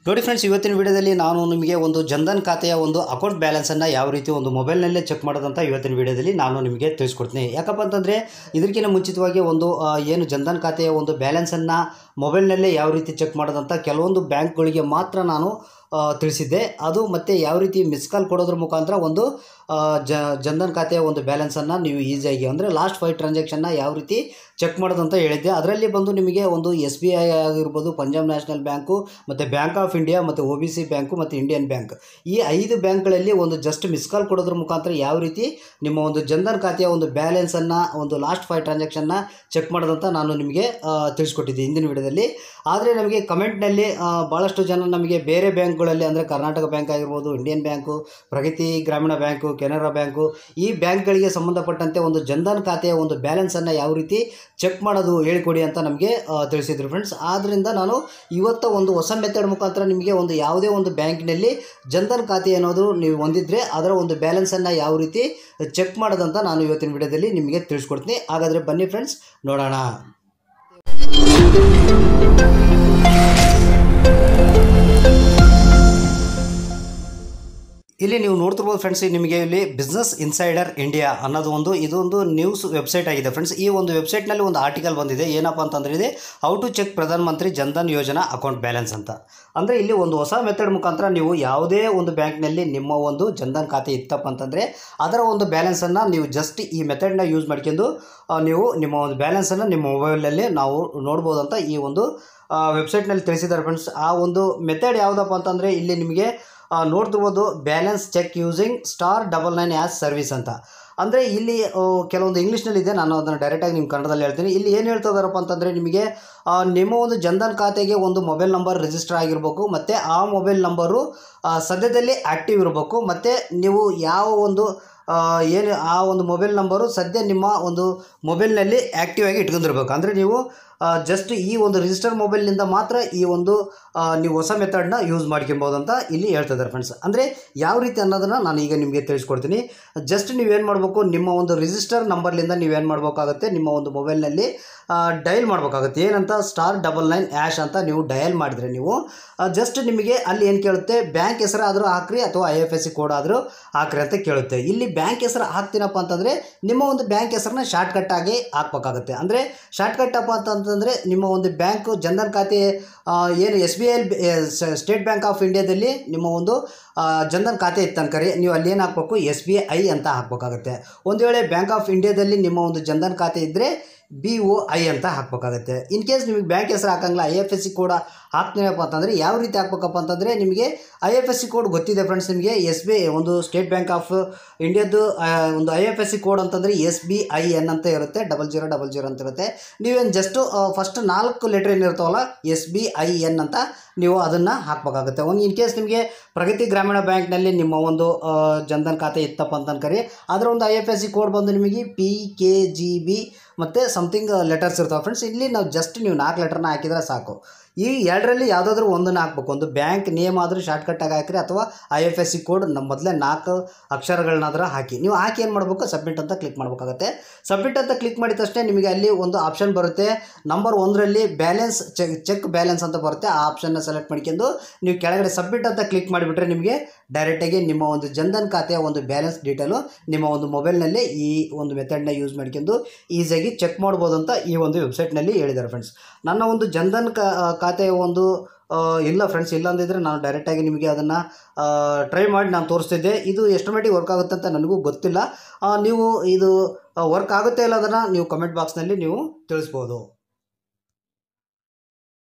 ನೋಡಿ ಫ್ರೆಂಡ್ಸ್ ಇವತ್ತಿನ ವಿಡಿಯೋದಲ್ಲಿ ನಾನು ನಿಮಗೆ ಒಂದು ಜನ್ಧನ್ ಖಾತೆಯ ಒಂದು ಅಕೌಂಟ್ ಬ್ಯಾಲೆನ್ಸನ್ನು ಯಾವ ರೀತಿ ಒಂದು ಮೊಬೈಲ್ನಲ್ಲೇ ಚೆಕ್ ಮಾಡೋದಂತ ಇವತ್ತಿನ ವಿಡಿಯೋದಲ್ಲಿ ನಾನು ನಿಮಗೆ ತಿಳಿಸ್ಕೊಡ್ತೀನಿ ಯಾಕಪ್ಪ ಅಂತಂದರೆ ಇದಕ್ಕಿಂತ ಮುಂಚಿತವಾಗಿ ಒಂದು ಆ, ಏನು ಜನ್ಧನ್ ಖಾತೆಯ ಒಂದು ಬ್ಯಾಲೆನ್ಸನ್ನು ಮೊಬೈಲ್ನಲ್ಲೇ ಯಾವ ರೀತಿ ಚೆಕ್ ಮಾಡೋದಂತ ಕೆಲವೊಂದು ಬ್ಯಾಂಕ್ಗಳಿಗೆ ಮಾತ್ರ ನಾನು ಆ, ತಿಳಿಸಿದ್ದೆ ಅದು ಮತ್ತು ಯಾವ ರೀತಿ ಮಿಸ್ ಕಾಲ್ ಕೊಡೋದ್ರ ಮುಖಾಂತರ ಒಂದು ಆ, ಜ ಜನ್ಧನ್ ಖಾತೆಯ ಒಂದು ಬ್ಯಾಲೆನ್ಸನ್ನು ನೀವು ಈಸಿಯಾಗಿ ಅಂದರೆ ಲಾಸ್ಟ್ ಫೈವ್ ಟ್ರಾನ್ಸಾಕ್ಷನ್ನ ಯಾವ ರೀತಿ ಚೆಕ್ ಮಾಡೋದಂತ ಹೇಳಿದ್ದೆ ಅದರಲ್ಲಿ ಬಂದು ನಿಮಗೆ ಒಂದು ಎಸ್ ಬಿ ಐ ಆಗಿರ್ಬೋದು ಪಂಜಾಬ್ ನ್ಯಾಷನಲ್ ಬ್ಯಾಂಕು ಮತ್ತು ಬ್ಯಾಂಕ್ ಆಫ್ ಇಂಡಿಯಾ ಮತ್ತು ಒ ಬಿ ಸಿ ಬ್ಯಾಂಕು ಮತ್ತು ಇಂಡಿಯನ್ ಬ್ಯಾಂಕ್ ಈ ಐದು ಬ್ಯಾಂಕ್ಗಳಲ್ಲಿ ಒಂದು ಜಸ್ಟ್ ಮಿಸ್ ಕಾಲ್ ಕೊಡೋದ್ರ ಮುಖಾಂತರ ಯಾವ ರೀತಿ ನಿಮ್ಮ ಒಂದು ಜನ್ಧನ್ ಖಾತೆಯ ಒಂದು ಬ್ಯಾಲೆನ್ಸನ್ನು ಒಂದು ಲಾಸ್ಟ್ ಫೈವ್ ಟ್ರಾನ್ಸಾಕ್ಷನ್ನ ಚೆಕ್ ಮಾಡೋದಂತ ನಾನು ನಿಮಗೆ ಆ, ತಿಳಿಸ್ಕೊಟ್ಟಿದ್ದೆ ಹಿಂದಿನ ವಿಡಿಯೋದಲ್ಲಿ ಆದರೆ ನಮಗೆ ಕಮೆಂಟ್ನಲ್ಲಿ ಭಾಳಷ್ಟು ಜನ ನಮಗೆ ಬೇರೆ ಬ್ಯಾಂಕ್ಗಳಲ್ಲಿ ಅಂದರೆ ಕರ್ನಾಟಕ ಬ್ಯಾಂಕ್ ಆಗಿರ್ಬೋದು Indian bank Pragati Gramin bank Canara bank ಈ ಬ್ಯಾಂಕ್ಗಳಿಗೆ ಸಂಬಂಧಪಟ್ಟಂತೆ ಒಂದು ಜನ್ಧನ್ ಖಾತೆಯ ಒಂದು ಬ್ಯಾಲೆನ್ಸನ್ನು ಯಾವ ರೀತಿ ಚೆಕ್ ಮಾಡೋದು ಹೇಳಿಕೊಡಿ ಅಂತ ನಮಗೆ ಆ, ತಿಳಿಸಿದ್ರು ಫ್ರೆಂಡ್ಸ್ ಆದ್ದರಿಂದ ನಾನು ಇವತ್ತು ಒಂದು ಹೊಸ ಮೆಥಡ್ ಮುಖಾಂತರ ನಿಮಗೆ ಒಂದು ಯಾವುದೇ ಒಂದು ಬ್ಯಾಂಕಿನಲ್ಲಿ ಜನ್ಧನ್ ಖಾತೆ ಅನ್ನೋದು ನೀವು ಹೊಂದಿದ್ರೆ ಅದರ ಒಂದು ಬ್ಯಾಲೆನ್ಸನ್ನು ಯಾವ ರೀತಿ ಚೆಕ್ ಮಾಡೋದಂತ ನಾನು ಇವತ್ತಿನ ವಿಡಿಯೋದಲ್ಲಿ ನಿಮಗೆ ತಿಳಿಸ್ಕೊಡ್ತೀನಿ ಹಾಗಾದರೆ ಬನ್ನಿ ಫ್ರೆಂಡ್ಸ್ ನೋಡೋಣ ಇಲ್ಲಿ ನೀವು ನೋಡ್ತಿರ್ಬೋದು ಫ್ರೆಂಡ್ಸ್ ನಿಮಗೆ ಇಲ್ಲಿ ಬಿಸ್ನೆಸ್ ಇನ್ಸೈಡರ್ ಇಂಡಿಯಾ ಅನ್ನೋದು ಒಂದು ಇದೊಂದು ನ್ಯೂಸ್ ವೆಬ್ಸೈಟ್ ಆಗಿದೆ ಫ್ರೆಂಡ್ಸ್ ಈ ಒಂದು ವೆಬ್ಸೈಟ್ನಲ್ಲಿ ಒಂದು ಆರ್ಟಿಕಲ್ ಬಂದಿದೆ ಏನಪ್ಪ ಅಂತಂದ್ರೆ ಇದೆ ಹೌ ಟು ಚೆಕ್ ಪ್ರಧಾನ ಮಂತ್ರಿ ಜನ್ಧನ್ ಯೋಜನಾ ಅಕೌಂಟ್ ಬ್ಯಾಲೆನ್ಸ್ ಅಂತ ಅಂದರೆ ಇಲ್ಲಿ ಒಂದು ಹೊಸ ಮೆಥಡ್ ಮುಖಾಂತರ ನೀವು ಯಾವುದೇ ಒಂದು ಬ್ಯಾಂಕ್ನಲ್ಲಿ ನಿಮ್ಮ ಒಂದು ಜನ್ಧನ್ ಖಾತೆ ಇತ್ತಪ್ಪ ಅಂತಂದರೆ ಅದರ ಒಂದು ಬ್ಯಾಲೆನ್ಸನ್ನು ನೀವು ಜಸ್ಟ್ ಈ ಮೆಥಡ್ನ ಯೂಸ್ ಮಾಡ್ಕೊಂಡು ಆ, ನೀವು ನಿಮ್ಮ ಒಂದು ಬ್ಯಾಲೆನ್ಸನ್ನು ನಿಮ್ಮ ಮೊಬೈಲಲ್ಲಿ ನಾವು ನೋಡ್ಬೋದಂತ ಈ ಒಂದು ವೆಬ್ಸೈಟ್ನಲ್ಲಿ ತಿಳಿಸಿದ್ದಾರೆ ಫ್ರೆಂಡ್ಸ್ ಆ ಒಂದು ಮೆಥಡ್ ಯಾವುದಪ್ಪ ಅಂತಂದರೆ ಇಲ್ಲಿ ನಿಮಗೆ ಆ, ನೋಡ್ತಿರ್ಬೋದು balance check using star double nine as service ಅಂತ ಅಂದರೆ ಇಲ್ಲಿ ಆ, ಕೆಲವೊಂದು ಇಂಗ್ಲೀಷ್ನಲ್ಲಿದೆ ನಾನು ಅದನ್ನು ಡೈರೆಕ್ಟಾಗಿ ನಿಮ್ಮ ಕನ್ನಡದಲ್ಲಿ ಹೇಳ್ತೀನಿ ಇಲ್ಲಿ ಏನು ಹೇಳ್ತಾ ಇದಾರಪ್ಪ ಅಂತಂದರೆ ನಿಮಗೆ ಆ, ನಿಮ್ಮ ಒಂದು ಜನ್ಧನ್ ಖಾತೆಗೆ ಒಂದು ಮೊಬೈಲ್ ನಂಬರ್ ರಿಜಿಸ್ಟರ್ ಆಗಿರಬೇಕು ಮತ್ತು ಆ ಮೊಬೈಲ್ ನಂಬರು ಆ, ಸದ್ಯದಲ್ಲಿ ಆ್ಯಕ್ಟಿವ್ ಇರಬೇಕು ಮತ್ತು ನೀವು ಯಾವ ಒಂದು ಆ, ಏನು ಆ ಒಂದು ಮೊಬೈಲ್ ನಂಬರು ಸದ್ಯ ನಿಮ್ಮ ಒಂದು ಮೊಬೈಲ್ನಲ್ಲಿ ಆ್ಯಕ್ಟಿವ್ ಆಗಿ ಇಟ್ಕೊಂಡಿರ್ಬೇಕು ಅಂದರೆ ನೀವು ಜಸ್ಟ್ ಈ ಒಂದು ರಿಜಿಸ್ಟರ್ ಮೊಬೈಲ್ನಿಂದ ಮಾತ್ರ ಈ ಒಂದು ಆ, ನೀವು ಹೊಸ ಮೆಥಡ್ನ ಯೂಸ್ ಮಾಡ್ಕೊಬೋದು ಅಂತ ಇಲ್ಲಿ ಹೇಳ್ತಾ ಇದ್ದಾರೆ ಫ್ರೆಂಡ್ಸ್ ಅಂದರೆ ಯಾವ ರೀತಿ ಅನ್ನೋದನ್ನು ನಾನು ಈಗ ನಿಮಗೆ ತಿಳಿಸ್ಕೊಡ್ತೀನಿ ಜಸ್ಟ್ ನೀವೇನು ಮಾಡಬೇಕು ನಿಮ್ಮ ಒಂದು ರಿಜಿಸ್ಟರ್ ನಂಬರ್ಲಿಂದ ನೀವೇನು ಮಾಡಬೇಕಾಗುತ್ತೆ ನಿಮ್ಮ ಒಂದು ಮೊಬೈಲ್ನಲ್ಲಿ ಡಯಲ್ ಮಾಡಬೇಕಾಗುತ್ತೆ ಏನಂತ ಸ್ಟಾರ್ ಡಬಲ್ ನೈನ್ ಆ್ಯಶ್ ಅಂತ ನೀವು ಡಯಲ್ ಮಾಡಿದರೆ ನೀವು ಜಸ್ಟ್ ನಿಮಗೆ ಅಲ್ಲಿ ಏನು ಕೇಳುತ್ತೆ ಬ್ಯಾಂಕ್ ಹೆಸರು ಆದರೂ ಹಾಕ್ರಿ ಅಥವಾ I F S C code ಆದರೂ ಹಾಕ್ರಿ ಅಂತ ಕೇಳುತ್ತೆ ಇಲ್ಲಿ ಬ್ಯಾಂಕ್ ಹೆಸರು ಹಾಕ್ತೀನಪ್ಪ ಅಂತಂದರೆ ನಿಮ್ಮ ಒಂದು ಬ್ಯಾಂಕ್ ಹೆಸರನ್ನ ಶಾರ್ಟ್ಕಟ್ ಆಗಿ ಹಾಕ್ಬೇಕಾಗುತ್ತೆ ಅಂದರೆ ಶಾರ್ಟ್ಕಟ್ ಅಪ್ಪ ಅಂತಂತಂದರೆ ನಿಮ್ಮ ಒಂದು ಬ್ಯಾಂಕು ಜನ್ಧನ್ ಖಾತೆ ಆ, ಏನು S B I state bank of ಇಂಡಿಯಾದಲ್ಲಿ ನಿಮ್ಮ ಒಂದು ಆ, ಜನ್ಧನ್ ಖಾತೆ ಇತ್ತು ಅನ್ಕರಿ ನೀವು ಅಲ್ಲಿ ಏನು ಹಾಕ್ಬೇಕು ಎಸ್ ಬಿ ಐ ಅಂತ ಹಾಕ್ಬೇಕಾಗುತ್ತೆ ಒಂದು ವೇಳೆ ಬ್ಯಾಂಕ್ ಆಫ್ ಇಂಡಿಯಾದಲ್ಲಿ ನಿಮ್ಮ ಒಂದು ಜನ್ಧನ್ ಖಾತೆ ಇದ್ದರೆ ಬಿ ಒ ಐ ಅಂತ ಹಾಕ್ಬೇಕಾಗುತ್ತೆ ಇನ್ ಕೇಸ್ ನಿಮಗೆ ಬ್ಯಾಂಕ್ ಹೆಸರು ಹಾಕಂಗಿಲ್ಲ I F S C code ಹಾಕ್ತೀನಪ್ಪ ಅಂತಂದರೆ ಯಾವ ರೀತಿ ಹಾಕ್ಬೇಕಪ್ಪ ಅಂತಂದರೆ ನಿಮಗೆ I F S C code ಗೊತ್ತಿದೆ ಫ್ರೆಂಡ್ಸ್ ನಿಮಗೆ ಎಸ್ ಬಿ ಐ ಒಂದು ಸ್ಟೇಟ್ ಬ್ಯಾಂಕ್ ಆಫ್ ಇಂಡಿಯಾದ್ದು ಆ, ಒಂದು I F S C code ಅಂತಂದರೆ ಎಸ್ ಬಿ ಐ ಎನ್ ಅಂತ ಇರುತ್ತೆ ಡಬಲ್ ಜೀರೋ ಡಬಲ್ ಜೀರೋ ಅಂತ ಇರುತ್ತೆ ನೀವೇನು ಜಸ್ಟು ಫಸ್ಟ್ ನಾಲ್ಕು ಲೆಟ್ರ್ ಏನಿರ್ತಾವಲ್ಲ ಎಸ್ ಬಿ ಐ ಎನ್ ಅಂತ ನೀವು ಅದನ್ನು ಹಾಕಬೇಕಾಗುತ್ತೆ ಒಂದು ಇನ್ ಕೇಸ್ ನಿಮಗೆ ಪ್ರಗತಿ ಗ್ರಾಮೀಣ ಬ್ಯಾಂಕ್ನಲ್ಲಿ ನಿಮ್ಮ ಒಂದು ಆ, ಜನ್ಧನ್ ಖಾತೆ ಇತ್ತಪ್ಪ ಅಂತ ಅನ್ಕರಿ ಅದರ ಒಂದು I F S C code ಬಂದು ನಿಮಗೆ ಪಿ ಕೆ ಜಿ ಬಿ ಮತ್ತು ಸಮಥಿಂಗ್ ಲೆಟರ್ಸ್ ಇರ್ತಾವೆ ಫ್ರೆಂಡ್ಸ್ ಇಲ್ಲಿ ನಾವು ಜಸ್ಟ್ ನೀವು ನಾಲ್ಕು ಲೆಟರ್ನ ಹಾಕಿದರೆ ಸಾಕು ಈ ಎರಡರಲ್ಲಿ ಯಾವುದಾದ್ರೂ ಒಂದನ್ನು ಹಾಕ್ಬೇಕು ಒಂದು ಬ್ಯಾಂಕ್ ನೇಮ್ ಆದರೂ ಶಾರ್ಟ್ಕಟ್ಟಾಗಿ ಹಾಕಿರಿ ಅಥವಾ I F S C code ನಮ್ಮ ಮೊದಲೇ ನಾಲ್ಕು ಅಕ್ಷರಗಳನ್ನಾದ್ರೂ ಹಾಕಿ ನೀವು ಹಾಕಿ ಏನು ಮಾಡಬೇಕು ಸಬ್ಮಿಟ್ ಅಂತ ಕ್ಲಿಕ್ ಮಾಡಬೇಕಾಗುತ್ತೆ ಸಬ್ಮಿಟ್ ಅಂತ ಕ್ಲಿಕ್ ಮಾಡಿದ ತಕ್ಷಣ ನಿಮಗೆ ಅಲ್ಲಿ ಒಂದು ಆಪ್ಷನ್ ಬರುತ್ತೆ ನಂಬರ್ ಒಂದರಲ್ಲಿ ಬ್ಯಾಲೆನ್ಸ್ ಚೆಕ್ ಚೆಕ್ ಬ್ಯಾಲೆನ್ಸ್ ಅಂತ ಬರುತ್ತೆ ಆ ಆಪ್ಷನ್ನ ಸೆಲೆಕ್ಟ್ ಮಾಡ್ಕೊಂಡು ನೀವು ಕೆಳಗಡೆ ಸಬ್ಮಿಟ್ ಅಂತ ಕ್ಲಿಕ್ ಮಾಡಿಬಿಟ್ರೆ ನಿಮಗೆ ಡೈರೆಕ್ಟಾಗಿ ನಿಮ್ಮ ಒಂದು ಜನ್ಧನ್ ಖಾತೆಯ ಒಂದು ಬ್ಯಾಲೆನ್ಸ್ ಡೀಟೇಲು ನಿಮ್ಮ ಒಂದು ಮೊಬೈಲ್ನಲ್ಲೇ ಈ ಒಂದು ಮೆಥಡ್ನ ಯೂಸ್ ಮಾಡ್ಕೊಂಡು ಈಸಿಯಾಗಿ ಚೆಕ್ ಮಾಡ್ಬೋದು ಅಂತ ಈ ಒಂದು ವೆಬ್ಸೈಟ್ನಲ್ಲಿ ಹೇಳಿದ್ದಾರೆ ಫ್ರೆಂಡ್ಸ್ ನನ್ನ ಒಂದು ಜನ್ಧನ್ ಕಾ ಖಾತೆಯ ಒಂದು ಆ, ಇಲ್ಲ ಫ್ರೆಂಡ್ಸ್ ಇಲ್ಲ ಅಂದಿದ್ರೆ ನಾನು ಡೈರೆಕ್ಟಾಗಿ ನಿಮಗೆ ಅದನ್ನು ಟ್ರೈ ಮಾಡಿ ನಾನು ತೋರಿಸ್ತಿದ್ದೆ ಇದು ಎಷ್ಟು ಮಟ್ಟಿಗೆ ವರ್ಕ್ ಆಗುತ್ತೆ ಅಂತ ನನಗೂ ಗೊತ್ತಿಲ್ಲ ಆ, ನೀವು ಇದು ವರ್ಕ್ ಆಗುತ್ತೆ ಇಲ್ಲ ಅದನ್ನು ನೀವು ಕಮೆಂಟ್ ಬಾಕ್ಸ್ನಲ್ಲಿ ನೀವು ತಿಳಿಸ್ಬೋದು